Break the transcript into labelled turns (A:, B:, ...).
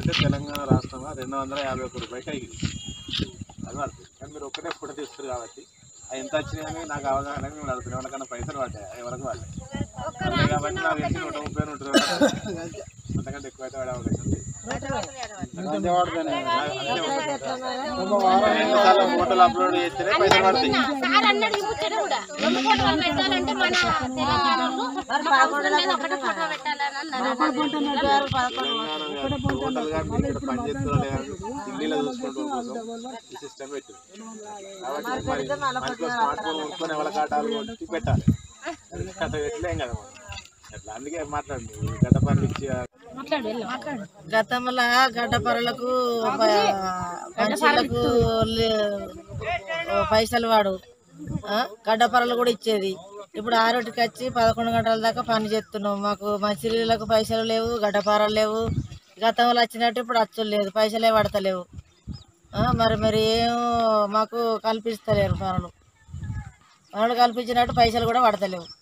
A: అంటే తెలంగాణ రాష్ట్రంలో రెండు వందల యాభై ఒక్క రూపాయలకి అయ్యింది అది పడుతుంది కానీ మీరు ఒక్కటే ఫోటో తీస్తారు కాబట్టి అది ఎంత వచ్చినాయని నాకు అవగాహన లేదు. మేము అడుగుతున్నాం ఎవరికన్నా పైసలు పడ్డాయి ఎవరికి వాళ్ళు కాబట్టి నాకు తెలిసి నూట ముప్పై నూట ఇరవై పడ్డాయి. అంతకంటే ఎక్కువ అయితే పడే అవకాశం ఉంది ఎన్నిసార్లు ఫోటోలు అప్లోడ్ చేస్తేనే పైసలు పడతాయి
B: సార్ అన్నాడు ఈ ముచ్చట కూడా రెండు ఫోటోలు పెట్టాలంటే మన తెలంగాణలో అవసరం లేదు ఒకటే ఫోటో పెట్టాలని అన్నారు
A: తెలంగాణ టోటల్ గా మీరు ఇక్కడ పని చేస్తున్నారు ఢిల్లీలో చూసుకుంటూ కోసం ఈ సిస్టమ్ పెట్టింది కాబట్టి మరి మనకు స్మార్ట్ ఫోన్ కొనుక్కొని ఎవరి కాటాలు కొట్టి పెట్టాలి అట్లా పెట్టలేం కదా మనం. అట్లా అందుకే మాట్లాడండి గడ్డ పనులు ఇచ్చి
C: గతంలో గడ్డపరలకు పంచులకు పైసలు వాడు ఆ, గడ్డపరలు కూడా ఇచ్చేది ఇప్పుడు ఆరోటికి వచ్చి పదకొండు గంటల దాకా పని చేస్తున్నాం మాకు మంచినీళ్ళకు పైసలు లేవు గడ్డపారలు లేవు గతంలో వచ్చినట్టు ఇప్పుడు అచ్చులు లేదు పైసలే పడతలేవు ఆ, మరి మరి ఏం మాకు కల్పిస్తలేరు పనులు పనులు కల్పించినట్టు పైసలు కూడా పడతలేవు